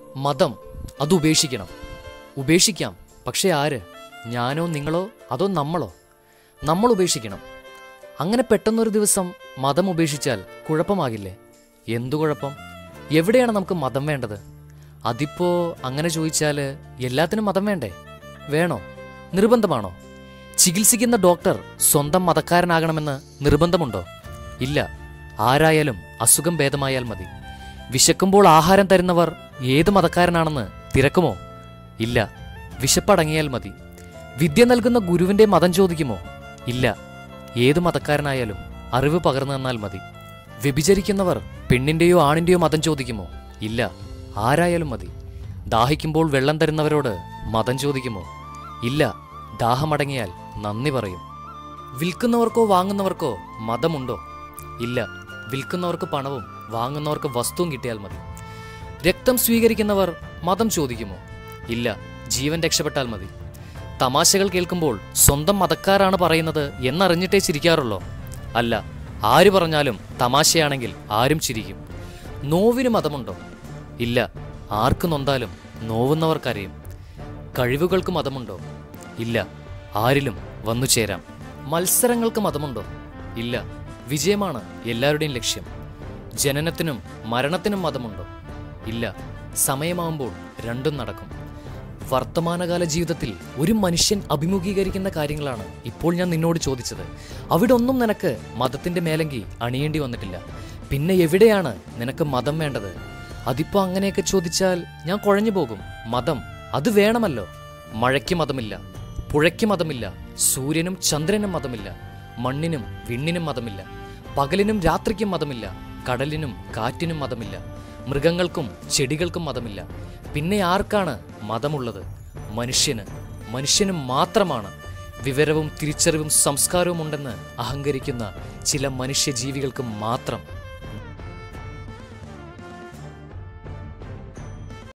മതം അത് ഉപേക്ഷിക്കണം ഉപേക്ഷിക്കാം പക്ഷേ ആര് ഞാനോ നിങ്ങളോ അതോ നമ്മളോ നമ്മൾ ഉപേക്ഷിക്കണം അങ്ങനെ പെട്ടെന്നൊരു ദിവസം മതം ഉപേക്ഷിച്ചാൽ കുഴപ്പമാകില്ലേ എന്തു കുഴപ്പം എവിടെയാണ് നമുക്ക് മതം വേണ്ടത് അതിപ്പോ അങ്ങനെ ചോദിച്ചാൽ എല്ലാത്തിനും മതം വേണ്ടേ വേണോ നിർബന്ധമാണോ ചികിത്സിക്കുന്ന ഡോക്ടർ സ്വന്തം മതക്കാരനാകണമെന്ന് നിർബന്ധമുണ്ടോ ഇല്ല ആരായാലും അസുഖം ഭേദമായാൽ മതി വിശക്കുമ്പോൾ ആഹാരം തരുന്നവർ ഏത് മതക്കാരനാണെന്ന് തിരക്കുമോ ഇല്ല വിശപ്പടങ്ങിയാൽ മതി വിദ്യ നൽകുന്ന ഗുരുവിന്റെ മതം ചോദിക്കുമോ ഇല്ല ഏത് മതക്കാരനായാലും അറിവ് പകർന്നു തന്നാൽ മതി വ്യഭിചരിക്കുന്നവർ പെണ്ണിന്റെയോ ആണിന്റെയോ മതം ചോദിക്കുമോ ഇല്ല ആരായാലും മതി ദാഹിക്കുമ്പോൾ വെള്ളം തരുന്നവരോട് മതം ചോദിക്കുമോ ഇല്ല ദാഹമടങ്ങിയാൽ നന്ദി പറയും വിൽക്കുന്നവർക്കോ വാങ്ങുന്നവർക്കോ മതമുണ്ടോ ഇല്ല വിൽക്കുന്നവർക്ക് പണവും വാങ്ങുന്നവർക്ക് വസ്തുവും കിട്ടിയാൽ മതി രക്തം സ്വീകരിക്കുന്നവർ മതം ചോദിക്കുമോ ഇല്ല ജീവൻ രക്ഷപ്പെട്ടാൽ മതി തമാശകൾ കേൾക്കുമ്പോൾ സ്വന്തം മതക്കാരാണ് പറയുന്നത് എന്നറിഞ്ഞിട്ടേ ചിരിക്കാറുള്ളോ അല്ല ആര് പറഞ്ഞാലും തമാശയാണെങ്കിൽ ആരും ചിരിക്കും നോവിന് മതമുണ്ടോ ഇല്ല ആർക്ക് നൊന്താലും നോവുന്നവർക്കറിയും കഴിവുകൾക്ക് മതമുണ്ടോ ഇല്ല ആരിലും വന്നു ചേരാം മത്സരങ്ങൾക്ക് മതമുണ്ടോ ഇല്ല വിജയമാണ് എല്ലാവരുടെയും ലക്ഷ്യം ജനനത്തിനും മരണത്തിനും മതമുണ്ടോ ഇല്ല സമയമാവുമ്പോൾ രണ്ടും നടക്കും വർത്തമാനകാല ജീവിതത്തിൽ ഒരു മനുഷ്യൻ അഭിമുഖീകരിക്കുന്ന കാര്യങ്ങളാണ് ഇപ്പോൾ ഞാൻ നിന്നോട് ചോദിച്ചത് അവിടെ ഒന്നും നിനക്ക് മതത്തിന്റെ മേലങ്കി അണിയേണ്ടി വന്നിട്ടില്ല പിന്നെ എവിടെയാണ് നിനക്ക് മതം വേണ്ടത് അതിപ്പോ അങ്ങനെയൊക്കെ ചോദിച്ചാൽ ഞാൻ കുഴഞ്ഞു പോകും മതം അത് വേണമല്ലോ മഴയ്ക്ക് മതമില്ല പുഴയ്ക്ക് മതമില്ല സൂര്യനും ചന്ദ്രനും മതമില്ല മണ്ണിനും വിണ്ണിനും മതമില്ല പകലിനും രാത്രിക്കും മതമില്ല കടലിനും കാറ്റിനും മതമില്ല മൃഗങ്ങൾക്കും ചെടികൾക്കും മതമില്ല പിന്നെ ആർക്കാണ് മതമുള്ളത് മനുഷ്യന് മനുഷ്യന് മാത്രമാണ് വിവരവും തിരിച്ചറിവും സംസ്കാരവും ഉണ്ടെന്ന് അഹങ്കരിക്കുന്ന ചില മനുഷ്യജീവികൾക്ക് മാത്രം